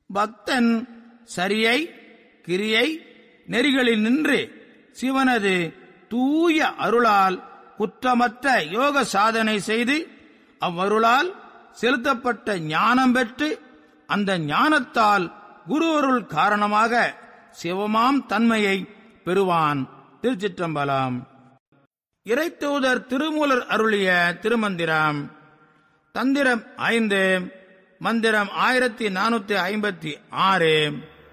பக்தன் சரியை கிரியை நெறிகளில் நின்று சிவனது தூய அருளால் குற்றமற்ற யோக சாதனை செய்து அவ்வருளால் செலுத்தப்பட்ட ஞானம் பெற்று அந்த ஞானத்தால் குரு அருள் காரணமாக சிவமாம் தன்மையை பெறுவான் திருச்சிற்றம்பலம் இறைத்தூதர் திருமூலர் அருளிய திருமந்திரம் தந்திரம் ஐந்து மந்திரம் ஆயிரத்தி நானூத்தி ஐம்பத்தி ஆறு